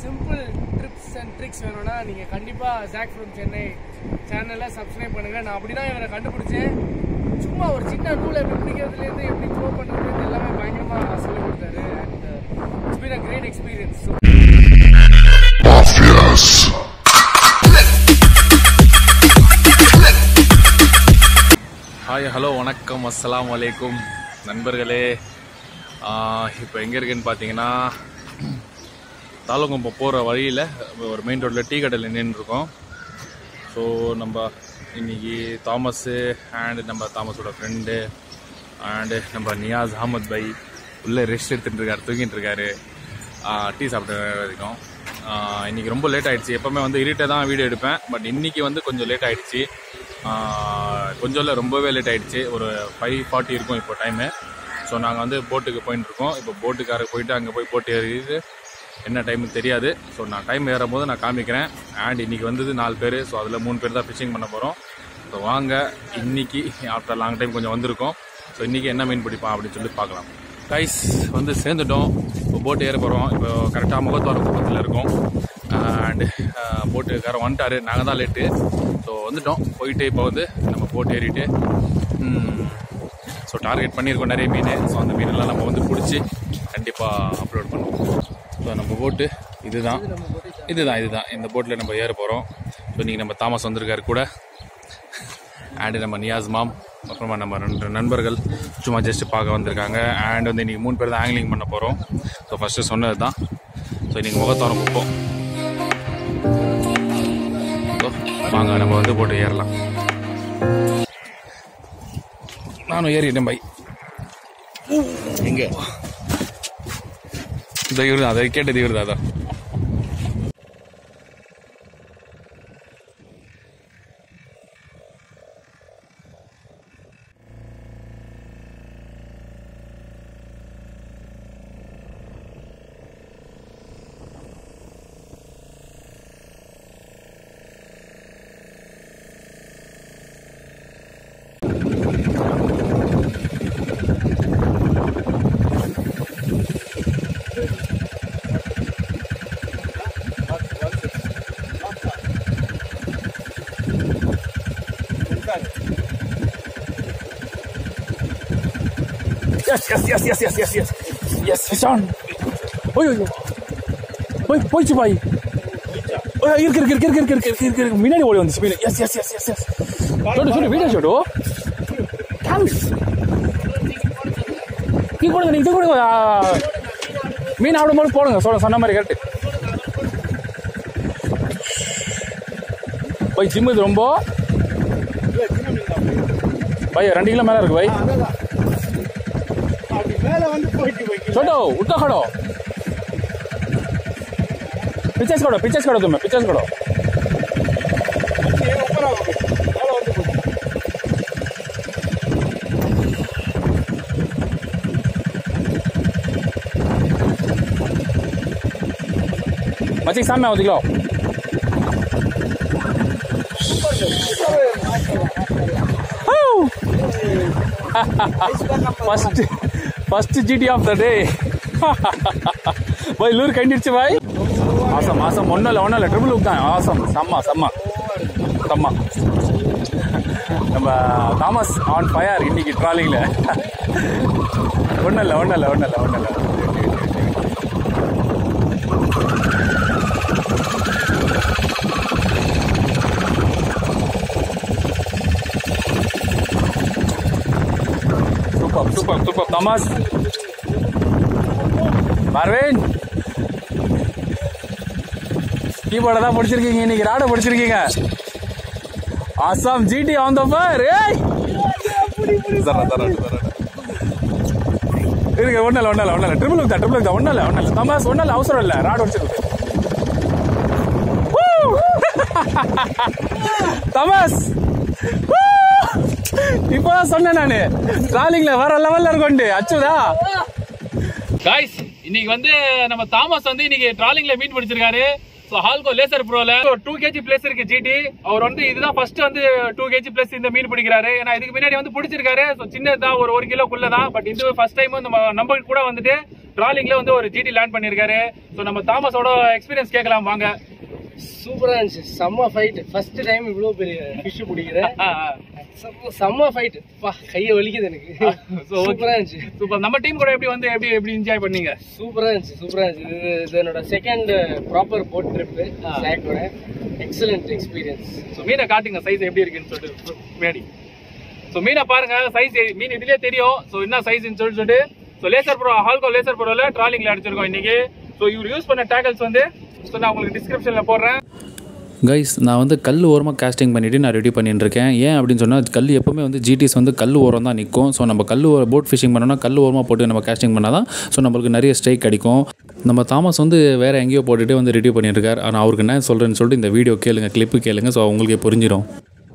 Simple trips and tricks வேணும்னா நீங்கள் கண்டிப்பாக ஜாக் ஃப்ரம் சென்னை சேனலை சப்ஸ்கிரைப் பண்ணுங்கள் நான் அப்படி தான் இவரை கண்டுபிடிச்சேன் சும்மா ஒரு சின்ன நூலை எப்படி பிடிக்கிறதுலேருந்து எப்படி த்ரோ பண்ணுறதுலேருந்து எல்லாமே பயங்கரமாக சொல்லிக் கொடுத்தாரு and it's been a great experience hi hello வணக்கம் அஸ்ஸலாமு அலைக்கும் நண்பர்களே இப்போ எங்கே இருக்குன்னு பார்த்தீங்கன்னா தாளங்குப்பம் போகிற வழியில் ஒரு மெயின் ரோட்டில் டீ கடையில் நின்றுருக்கோம் ஸோ நம்ம இன்னைக்கு தாமஸு அண்டு நம்ம தாமஸோட ஃப்ரெண்டு அண்டு நம்ம நியாஸ் அகமத் பை உள்ளே ரெஸ்ட் எடுத்துட்டு இருக்காரு தூங்கிட்டு இருக்காரு டீ சாப்பிட்டு வரைக்கும் ஆஹ் இன்னைக்கு ரொம்ப லேட் ஆயிடுச்சு எப்பவுமே வந்து இருட்டே தான் வீடியோ எடுப்பேன் பட் இன்னைக்கு வந்து கொஞ்சம் லேட் ஆயிடுச்சு ஆஹ் கொஞ்சம் இல்லை ரொம்பவே லேட் ஆயிடுச்சு ஒரு ஃபைவ் ஃபார்ட்டி இருக்கும் இப்போ டைமு ஸோ நாங்கள் வந்து போட்டுக்கு போயிட்டு இருக்கோம் இப்போ போட்டுக்காரர் போயிட்டு அங்கே போய் போட்டு ஏறிட்டு என்ன டைம் தெரியாது ஸோ நான் டைம் ஏறும் போது நான் காமிக்கிறேன் அண்ட் இன்னைக்கு வந்தது நாலு பேர் ஸோ அதில் மூணு பேர் தான் ஃபிஷிங் பண்ண போகிறோம் ஸோ வாங்க இன்னைக்கு ஆஃப்டர் லாங் டைம் கொஞ்சம் வந்திருக்கோம் ஸோ இன்னைக்கு என்ன மீன் பிடிப்பான் அப்படின்னு சொல்லி பார்க்கலாம் கைஸ் வந்து சேர்ந்துட்டோம் இப்போ போட் ஏற போகிறோம் இப்போ கரெக்டாக முகத்துவார குப்பத்தில் இருக்கோம் அண்டு போட்டுக்காரன் வந்துட்டாரு நாங்கள் தான் லேட்டு ஸோ வந்துட்டோம் போயிட்டு இப்போ வந்து நம்ம போட் ஏறிட்டு ஸோ டார்கெட் பண்ணியிருக்கோம் நிறைய மீன் ஸோ அந்த மீனெல்லாம் நம்ம வந்து பிடிச்சி கண்டிப்பாக அப்லோட் பண்ணுவோம் ஸோ நம்ம போட்டு இதுதான் இதுதான் இதுதான் இந்த போட்டில் நம்ம ஏற போகிறோம் ஸோ இன்றைக்கி நம்ம தாமஸ் வந்திருக்காரு கூட அண்டு நம்ம நியாஸ் மாம் அப்புறமா நம்ம ரெண்டு நண்பர்கள் சும்மா ஜஸ்ட் பார்க்க வந்திருக்காங்க அண்ட் வந்து இன்றைக்கி மூணு பேர் தான் ஆங்கிலிங் பண்ண போகிறோம் ஸோ ஃபஸ்ட்டு சொன்னது தான் ஸோ இன்றைக்கி முகத்தோரம் குப்போம் ஸோ வாங்க நம்ம வந்து போட்டு ஏறலாம் நானும் ஏறிட்டேன் பை எங்க இந்த இவர் தான் அதை கேட்டது இவர் தான் அதான் yes yes yes yes yes yes yes yes fish on ஓய் ஓய் போய் போயிச்சு பாய் ஓய் இருக்கு இருக்கு இருக்கு இருக்கு இருக்கு இருக்கு இருக்கு இருக்கு முன்னாடி ஓடி வந்துச்சு மீன் yes yes yes yes yes சொல்லு சொல்லு வீடியோ ஷோடு தேங்க்ஸ் நீ கொடுங்க நீ இது கொடுங்க ஆ, மீன் ஆடும் போது போடுங்க சொல்ல சொன்ன மாதிரி கரெக்ட் போய் ஜிம் இது ரொம்ப பை ரெண்டு கிலோ மேலே இருக்கு பை छोटो उठो खड़ो पीछे से खड़ो पीछे से खड़ो तुम्हें पीछे से खड़ो मच्छी के सामने आओ दिखलाओ first first GT of the day பாய் லூர் கண்டிடுச்சு பாய் ஆசம் ஆசம் ஒன்றும் இல்லை ஒன்றும் இல்லை ட்ரிபிள் லுக் தான் ஆசம் செம்ம செம்ம செம்ம நம்ம தாமஸ் ஆன் ஃபயர் இன்னைக்கு ட்ராலிங்கில் ஒன்றும் இல்லை ஒன்றும் இல்லை ஒன்றும் இல்லை ஒன்றும் இல்லை சூப்பர் சூப்பர் சூப்பர் தாமஸ் பார்வேன் கீபோர்டை தான் படிச்சிருக்கீங்க இன்னைக்கு ராடை படிச்சிருக்கீங்க awesome GT on the fire ஏய் தர தர தர இருக்கு ஒன்றும் இல்லை ஒன்றும் இல்லை ஒன்றும் இல்லை ட்ரிபிள் தான் ட்ரிபிள் தான் ஒன்றும் இல்லை ஒன்றும் இல்லை தமாஸ் ஒன்றும் இல்லை அவசரம் இல்லை ராடு வச்சிருக்கு தமாஸ் இப்பதான் சொன்னேன் நானு டிராலிங்ல வேற லெவல்ல இருக்கோண்டு அச்சுதா காய்ஸ் இன்னைக்கு வந்து நம்ம தாமஸ் வந்து இன்னைக்கு ட்ராலிங்ல மீன் பிடிச்சிருக்காரு ஸோ ஹால்கோ லேசர் ப்ரோல டூ கேஜி பிளஸ் இருக்கு ஜிடி அவர் வந்து இதுதான் ஃபர்ஸ்ட் வந்து டூ கேஜி பிளஸ் இந்த மீன் பிடிக்கிறாரு ஏன்னா இதுக்கு முன்னாடி வந்து பிடிச்சிருக்காரு ஸோ சின்னதுதான் ஒரு ஒரு கிலோக்குள்ள தான் பட் இது ஃபர்ஸ்ட் டைம் நம்ம நம்ம கூட வந்துட்டு டிராலிங்ல வந்து ஒரு ஜிடி லேண்ட் பண்ணியிருக்காரு ஸோ நம்ம தாமஸோட எக்ஸ்பீரியன்ஸ் கேட்கலாம் வாங்க சூப்பரா இருந்துச்சு செம்ம ஃபைட் ஃபர்ஸ்ட் டைம் இவ்வளவு பெரிய ஃபிஷ் பிடிக்கிறேன் ஆ, ஆ. செம்ம- செம்ம ஃபைட் பா கைய வலிக்குது எனக்கு So, okay. சூப்பரா இருந்துச்சு சூப்பர் நம்ம டீம் கூட எப்படி வந்து எப்படி எப்படி என்ஜாய் பண்ணீங்க சூப்பரா இருந்துச்சு சூப்பரா இருந்துச்சு இது இது என்னோட செகண்ட் ப்ராப்பர் போட் ட்ரிப் சாக்கோட எக்ஸலண்ட் எக்ஸ்பீரியன்ஸ் ஸோ மீனை காட்டுங்க சைஸ் எப்படி இருக்குன்னு சொல்லிட்டு முன்னாடி ஸோ மீனை பாருங்க சைஸ் மீன் இதுலயே தெரியும் ஸோ என்ன சைஸ்ன்னு சொல்லிட்டு சொல்லிட்டு so laser pro Halco laser ப்ரோல ட்ராலிங்ல அடிச்சிருக்கோம் இன்னைக்கு ஸோ இவர் யூஸ் பண்ண டேக்கல்ஸ் வந்து ஸோ நான் உங்களுக்கு டிஸ்கிரிப்ஷன்ல போடுறேன் கைஸ் நான் வந்து கல் ஓரமாக காஸ்டிங் பண்ணிவிட்டு நான் ரெடி பண்ணிட்டு இருக்கேன் ஏன் அப்படின்னு சொன்னால் கல் எப்போவுமே வந்து ஜிடிஸ் வந்து கல் ஓரம் தான் நிற்கும் ஸோ நம்ம கல் போட் ஃபிஷிங் பண்ணோம்னா கல் ஓரமாக போட்டு நம்ம காஸ்டிங் பண்ணால் தான் ஸோ நம்மளுக்கு நிறைய ஸ்ட்ரைக் கிடைக்கும் நம்ம தாமஸ் வந்து வேறு எங்கேயோ போட்டுட்டு வந்து ரெடி பண்ணியிருக்கார் ஆனால் அவருக்கு என்ன சொல்கிறேன்னு சொல்லிட்டு இந்த வீடியோ கேளுங்க கிளிப்பு கேளுங்க ஸோ உங்களுக்கே புரிஞ்சிடும்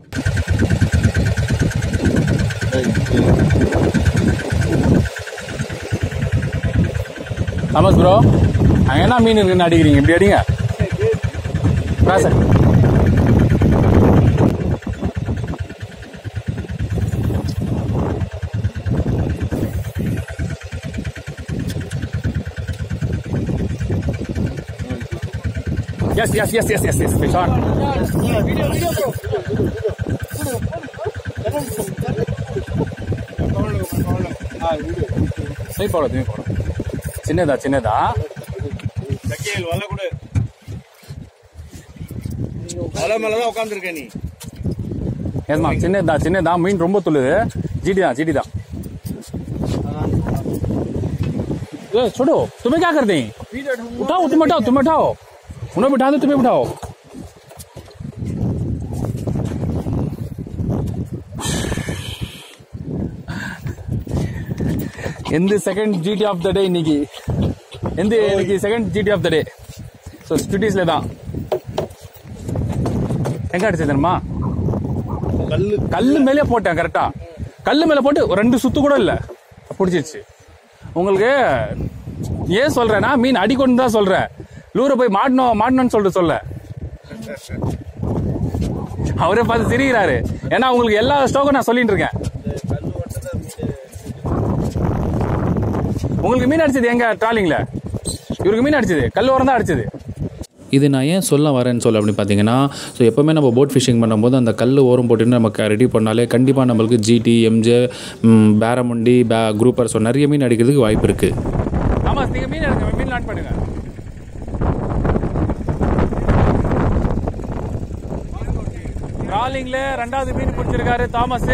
தாமஸ் ப்ரோ அங்கே என்ன மீன் இருக்குன்னு அடிக்கிறீங்க இப்படி அடிங்க பேச Yes, yes, yes, yes, yes, yes. Fish on. சரி போட திரும்பி போட சின்னதா சின்னதா மலை மேலதான் உட்காந்துருக்க நீ ஏஸ்மா சின்னதா சின்னதா மீன் ரொம்ப துள்ளுது ஜிடி தான் ஜிடி தான் ए छोड़ो तुम्हें क्या करते हैं उठाओ तुम उठाओ तुम उठाओ उन्हें बिठा दो तुम्हें बिठाओ எந்த second GT of the day இன்னைக்கு எந்த இன்னைக்கு second GT of the day so ஸ்டுடிஸ்ல தான் எங்க அடிச்சது தெரியுமா கல்லு கல்லு மேலே போட்டேன் கரெக்டா கல்லு மேல போட்டு ஒரு ரெண்டு சுத்து கூட இல்ல பிடிச்சிருச்சு உங்களுக்கு ஏன் சொல்றேன்னா மீன் அடிக்கொண்டு தான் சொல்றேன் லூரை போய் மாட்டணும் மாட்டணும்னு சொல்லிட்டு சொல்ல அவரே பார்த்து சிரிக்கிறாரு ஏன்னா உங்களுக்கு எல்லா ஸ்டோக்கும் நான் சொல்லிட்டு இருக்கேன் உங்களுக்கு மீன் அடிச்சது எங்க ட்ராலிங்ல இவருக்கு மீன் அடிச்சது கல் ஓரம் தான் அடிச்சது இது நான் ஏன் சொல்ல வரேன்னு சொல்ல அப்படின்னு பார்த்தீங்கன்னா ஸோ எப்போவுமே நம்ம போட் ஃபிஷிங் பண்ணும்போது அந்த கல் ஓரம் போட்டுன்னு நமக்கு ரெடி பண்ணாலே கண்டிப்பாக நம்மளுக்கு ஜிடி எம்ஜே ம், பேரமுண்டி பே குரூப்பர் ஸோ நிறைய மீன் அடிக்கிறதுக்கு வாய்ப்பு இருக்குது ஆமா நீங்க மீன் எடுங்க மீன் லாட் பண்ணுங்க ட்ராலிங்ல ரெண்டாவது மீன் பிடிச்சிருக்காரு தாமஸ்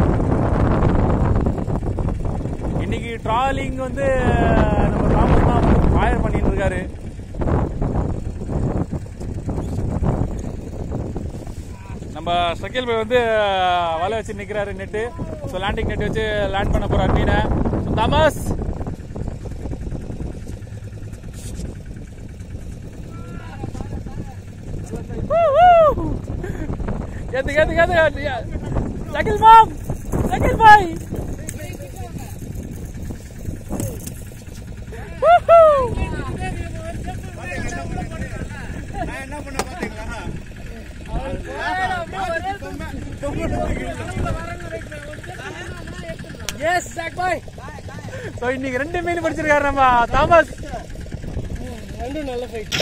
இன்னைக்கு ட்ராலிங் வந்து நம்ம தாமஸ் தான் வந்து ஃபயர் பண்ணிட்டு இருக்காரு நம்ம ஷக்கீல் பாய் வந்து வலை வச்சு நிக்கிறாரு நெட்டு ஸோ லேண்டிங் நெட் வச்சு லேண்ட் பண்ண போறாரு மீனை So, தாமஸ் Ganti, ganti, ganti, ganti. Ya. Sakil mom, sakil boy. Yes சாக் பாய் ஸோ இன்னைக்கு ரெண்டு மீன் பிடிச்சிருக்காரு நம்ம தாமஸ் ரெண்டும் நல்ல ஃபைட்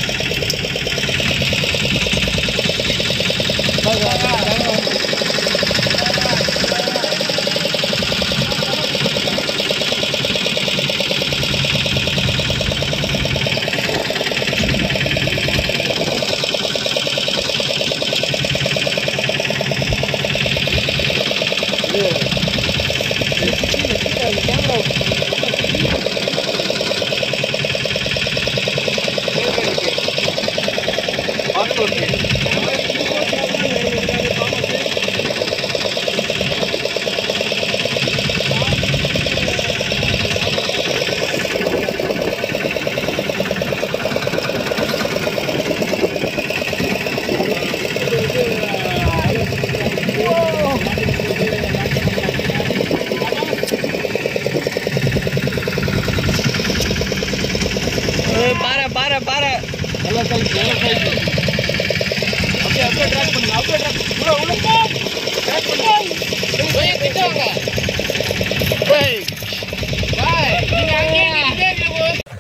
பாரு பாரு பாரு நல்லா ஃபைட் நல்லா ஃபைட் அப்படியே அப்படியே ட்ராக் பண்ணுங்க அப்படியே ட்ராக் உள்ள உள்ள போ ட்ராக் பண்ணு போய் கிட்ட வாங்க ஏய் பாய் நீங்க அங்கே நிக்கிறீங்க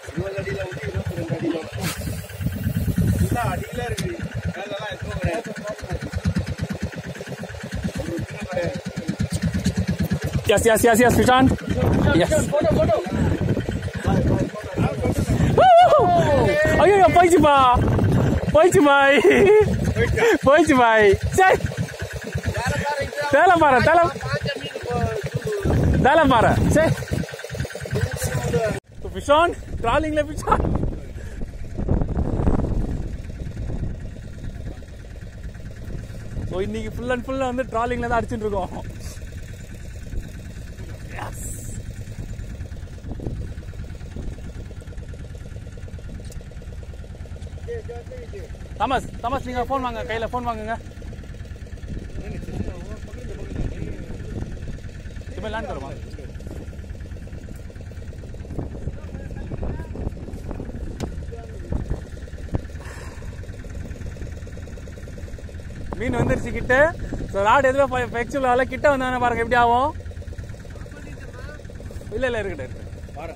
அடியில வந்து இருபத்தி ரெண்டு அடியில வரும். இதுதான் அடியில இருக்கு மேலெல்லாம் எதுவும் கிடையாது Yes, yes, yes, yes, Fishan. Yes. ஐயோ போயிடுச்சுப்பா போயிடுச்சு பாய் போயிடுச்சு பாய் சரி தேலை பாரு தேலை தேலை பாரு சரி பிஷான் ட்ராலிங்ல பிஷான் ஸோ இன்னைக்கு ஃபுல் அண்ட் ஃபுல்லாக வந்து ட்ராலிங்ல தான் அடிச்சுட்டு இருக்கோம் தாமஸ் தாமஸ் நீங்க ஃபோன் வாங்க கையில ஃபோன் வாங்குங்க तुम्हें लैंड करो वहाँ। மீன் வந்துருச்சு கிட்ட ஸோ ராட் எதுவும் ஃபெக்சுவல் ஆகல கிட்ட வந்தானே பாருங்க எப்படி ஆகும் இல்ல இல்ல இருக்கட்டும் இருக்கட்டும். பாரு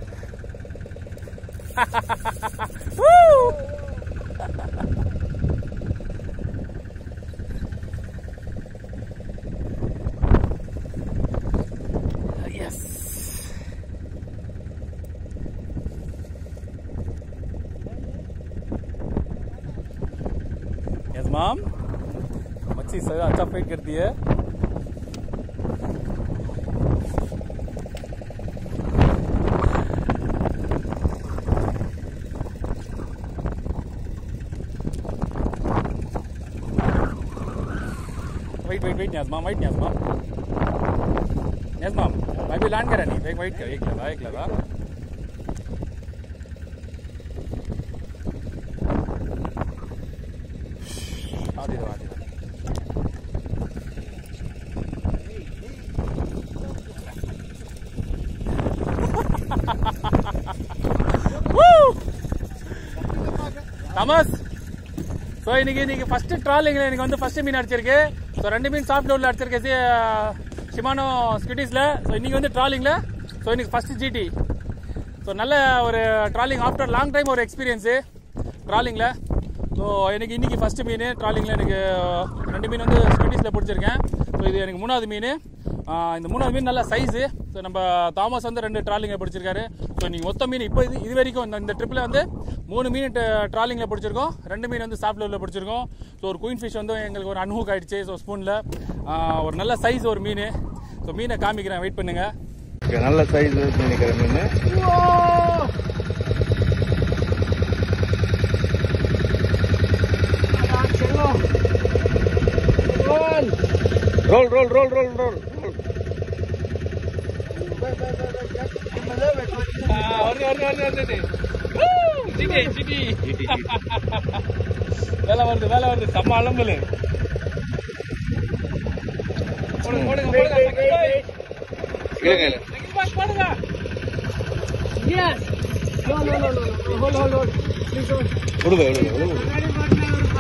Woo! Yes. Yes, mom. मच्छी सर अच्छा पेट करती है wait wait wait Niyas mom wait Niyas mom Niyas mom मैं भी लैंड करा नहीं एक वेट कर एक लगा एक लगा आधी दो आधी दो தாமஸ் ஸோ இன்னைக்கு இன்னைக்கு ஃபர்ஸ்ட் ட்ராலிங்ல எனக்கு வந்து ஃபர்ஸ்ட் மீன் அடிச்சிருக்கு ஸோ ரெண்டு மீன் சாஃப்ட் லோட்ல அடிச்சிருக்கு ஷிமானோ ஸ்கிட்டிஸ்ல ஸோ இன்னைக்கு வந்து ட்ராலிங்ல ஸோ இன்னைக்கு ஃபர்ஸ்ட் ஜிடி ஸோ நல்ல ஒரு ட்ராலிங் ஆஃப்டர் லாங் டைம் ஒரு எக்ஸ்பீரியன்ஸு ட்ராலிங்கில் ஸோ எனக்கு இன்னைக்கு ஃபர்ஸ்ட் மீன் ட்ராலிங்கில் எனக்கு ரெண்டு மீன் வந்து ஸ்கிட்டிஸில் பிடிச்சிருக்கேன் ஸோ இது எனக்கு மூணாவது மீன் ஆஹ் இந்த மூணாவது மீன் நல்ல சைஸு ஸோ நம்ம தாமஸ் வந்து ரெண்டு ட்ராலிங்கை பிடிச்சிருக்காரு ஸோ நீங்கள் மொத்த மீன் இப்போ இது இது வரைக்கும் இந்த இந்த ட்ரிப்பில் வந்து மூணு மீன் ட்ராலிங்கில் பிடிச்சிருக்கோம் ரெண்டு மீன் வந்து சாஃப்ட் லெவலில் பிடிச்சிருக்கோம் ஸோ ஒரு குயின் ஃபிஷ் வந்து எங்களுக்கு ஒரு அன்ஹூக் ஆயிடுச்சு ஸோ ஸ்பூனில் ஒரு நல்ல சைஸ் ஒரு மீன் ஸோ மீனை காமிக்கிறேன் வெயிட் பண்ணுங்கள் இங்க நல்ல சைஸ் நினைக்கிற மீன் roll roll roll roll roll வேலை வருது வேலை வருது செம்ம அலம்புல போடுங்க போடுங்க போடுங்க இல்லைங்க இல்ல போடுங்க விடுங்க விடுங்க விடுங்க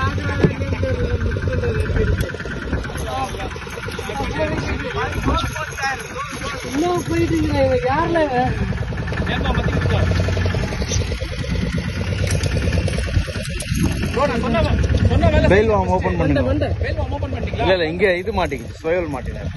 இன்னும் போயிட்டு யாருல ஏன்பா மத்திக்கிட்டு சொன்ன சொன்ன வேலை பெயில் வாம் ஓபன் பண்ணுங்க வேல் ஓபன் பண்ணிட்டீங்களா இல்ல இல்ல இங்க இது மாட்டிக்கிச்சு சுயல் மாட்டினார்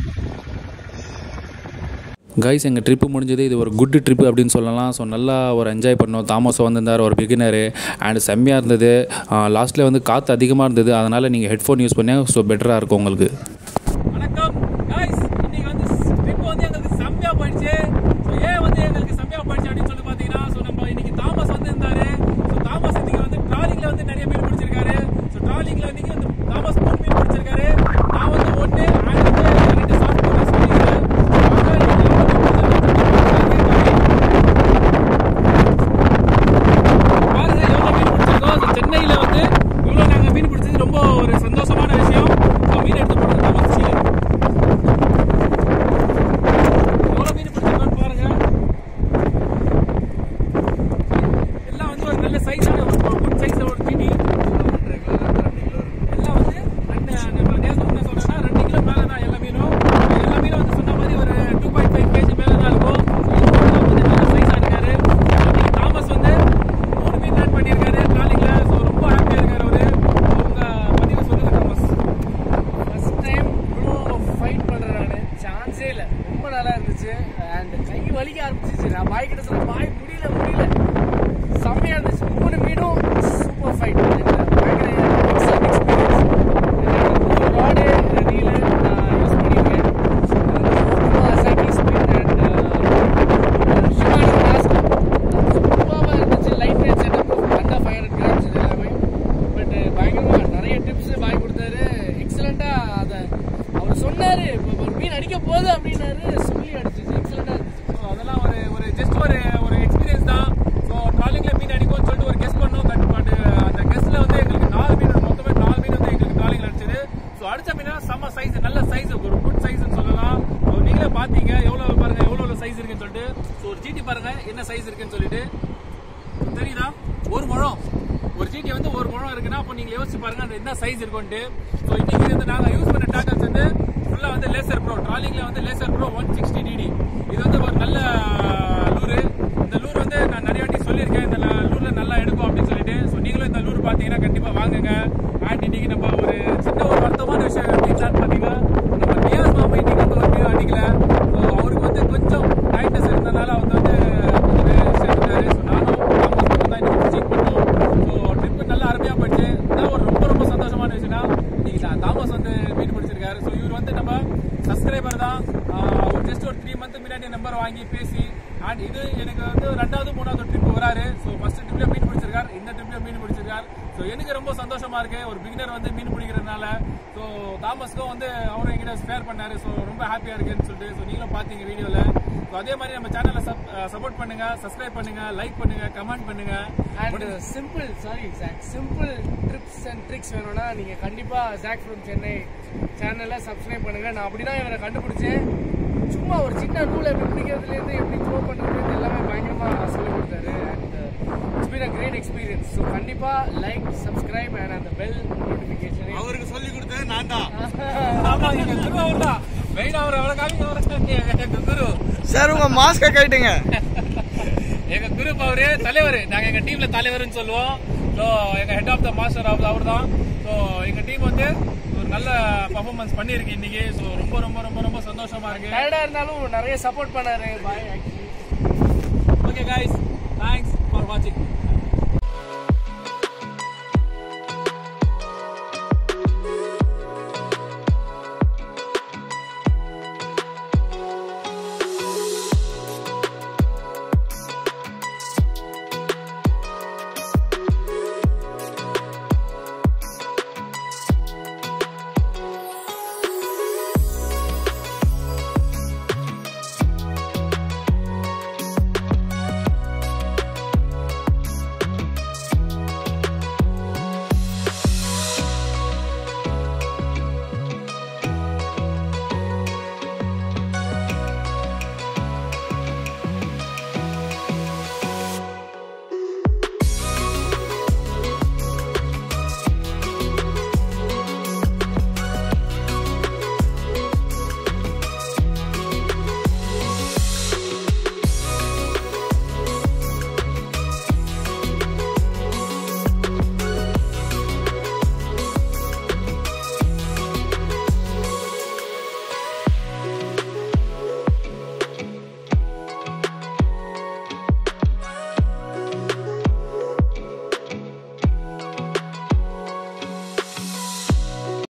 கைஸ் எங்கள் ட்ரிப்பு முடிஞ்சது இது ஒரு குட் ட்ரிப்பு அப்படின்னு சொல்லலாம் ஸோ நல்லா ஒரு என்ஜாய் பண்ணோம் தாமஸ் வந்திருந்தார் ஒரு பிகினரு அண்ட் செம்மையாக இருந்தது லாஸ்ட்டில் வந்து காற்று அதிகமாக இருந்தது அதனால் நீங்கள் ஹெட்ஃபோன் யூஸ் பண்ணி ஸோ பெட்டராக இருக்கும் உங்களுக்கு வணக்கம் காய்ஸ் இன்னைக்கு வந்து ட்ரிப் வந்து எங்களுக்கு செம்மையா போயிடுச்சு ஸோ ஏன் வந்து எங்களுக்கு செம்மையா போயிடுச்சு அப்படின்னு சொல்லி பார்த்தீங்கன்னா ஸோ நம்ம இன்னைக்கு தாமஸ் வந்து இருந்தாரு ஸோ தாமஸ் இன்னைக்கு வந்து ட்ராலிங்ல வந்து நிறைய மீன் பிடிச்சிருக்காரு ஸோ ட்ராலிங்ல இன்னைக்கு வந்து தாமஸ் மூணு மீன் பிடிச்சிருக்காரு நான் வந்து ஒன்று அண்ட் வந்து ரெண்டு சாஃப்ட் மீன் சொல்லியிருக்கேன் பாருங்க எவ்வளோ மீன் பிடிச்சிருக்கோம் ஸோ சென்னையில் வந்து இவ்வளோ நாங்கள் மீன் பிடிச்சது ரொம்ப ஒரு சந்தோஷமான விஷயம் ஸோ மீன் எடுத்து போடுறது மகிழ்ச்சி எவ்வளோ மீன் பிடிச்சிருக்கோன்னு பாருங்க எல்லாம் வந்து ஒரு நல்ல சைஸான ஒரு குட் சைஸில் ஒரு மீன் எல்லாம் வந்து ரெண்டு நம்ம நேற்று என்ன சொல்றேன்னா ரெண்டு கிலோ மேலே தான் எல்லா மீனும் எல்லா மீனும் வந்து சொன்ன மாதிரி ஒரு டூ பாயிண்ட் ஃபைவ் கேஜி மேலே தான் இருக்கும் So, இது வந்து நல்ல சைஸாக இருக்காரு இன்னைக்கு தாமஸ் வந்து ஒரு முழம் ஒரு ஜிடி வந்து ஒரு முழம் இருக்குன்னா அப்போ நீங்க யோசிச்சு பாருங்க அந்த என்ன சைஸ் இருக்கும்ட்டு ஸோ இன்னைக்கு வந்து நாங்க யூஸ் பண்ண டாக்கல்ஸ் வந்து ஃபுல்லா வந்து லேசர் ப்ரோ ட்ராலிங்ல வந்து லேசர் ப்ரோ ஒன் சிக்ஸ்டி டிடி இது வந்து ஒரு நல்ல லூரு இந்த லூர் வந்து நான் நிறைய வாட்டி சொல்லியிருக்கேன் இந்த லூர்ல நல்லா எடுக்கும் அப்படின்னு சொல்லிட்டு ஸோ நீங்களும் இந்த லூர் பார்த்தீங்கன்னா கண்டிப்பா வாங்குங்க அண்ட் இன்னைக்கு நம்ம ஒரு சின்ன ஒரு வருத்தமான விஷயம் என்னன்னு பார்த்தீங்கன்னா நம்ம நியாஸ் மாமா இன்னைக்கு வந்து ஒரு மீன் அடிக்கல ஸோ அவருக்கு வந்து கொஞ்சம் டைட்னஸ் இருந்தனால அவர் வந்து கொஞ்சம் சேர்த்துட்டாரு ஸோ நானும் தாமஸ் மட்டும் தான் இன்னைக்கு ஃபிஷிங் பண்ணோம் ஸோ ட்ரிப் நல்லா அருமையா போயிடுச்சு இதான் ஒரு ரொம்ப ரொம்ப சந்தோஷமான விஷயம்னா இன்னைக்கு நான் தாமஸ் வந்து மீன் பிடிச்சிருக்காரு ஸோ இவர் வந்து நம்ம சப்ஸ்கிரைபர் தான் ஜஸ்ட் ஒரு த்ரீ மந்த் முன்னாடி நம்பர் வாங்கி பேசி அண்ட் இது எனக்கு வந்து ரெண்டாவது மூணாவது ட்ரிப் வராரு ஸோ ஃபர்ஸ்ட் ட்ரிப்ல மீன் பிடிச்சிருக்காரு இந்த ட்ரிப்ல மீன் பிடிச்சிருக்காரு ஸோ எனக்கு ரொம்ப சந்தோஷமா இருக்கு ஒரு பிகினர் வந்து மீன் பிடிக்கிறதுனால ஸோ தாமஸ்க்கும் வந்து அவரும் எங்கிட்ட ஷேர் பண்ணாரு ஸோ ரொம்ப ஹாப்பியா இருக்குன்னு சொல்லிட்டு ஸோ நீங்களும் பார்த்தீங்க வீடியோல ஸோ அதே மாதிரி நம்ம சேனலை சப்போர்ட் பண்ணுங்க சப்ஸ்கிரைப் பண்ணுங்க லைக் பண்ணுங்க கமெண்ட் பண்ணுங்க அண்ட் சிம்பிள் சாரி ஜாக் சிம்பிள் ட்ரிப்ஸ் அண்ட் ட்ரிக்ஸ் வேணும்னா நீங்க கண்டிப்பா ஜாக் ஃப்ரம் சென்னை சேனலை சப்ஸ்கிரைப் பண்ணுங்க நான் அப்படிதான் இவரை கண்டுபிடிச்சேன் சும்மா ஒரு சின்ன நூலை எப்படி பிடிக்கிறதுலேருந்து எப்படி த்ரோ பண்ணுறது எல்லாமே பயங்கரமா சொல்லி கொடுத்தாரு and it's been a great experience so கண்டிப்பா லைக் சப்ஸ்கிரைப் அண்ட் அந்த பெல் நோட்டிஃபிகேஷன் அவருக்கு சொல்லி கொடுத்தது நான் தான் ஆமா எங்க குரு அவர் தான் மெயின் அவர் எவ்வளவு காமிங்க அவர் எங்க குரு சார் உங்க மாஸ்க கட்டுங்க எங்க குரூப் அவரு தலைவர் நாங்க எங்க டீம்ல தலைவர்னு சொல்லுவோம் ஸோ எங்க head of the master of அவர் தான் ஸோ எங்க டீம் வந்து ஒரு நல்ல பர்ஃபார்மன்ஸ் பண்ணியிருக்கு இன்னைக்கு ஸோ ரொம்ப ரொம்ப ரொம்ப ரொம்ப சந்தோஷமா இருக்கு டயர்டா இருந்தாலும் நிறைய சப்போர்ட் பண்ணாரு பாய் actually okay guys thanks for வாட்சிங்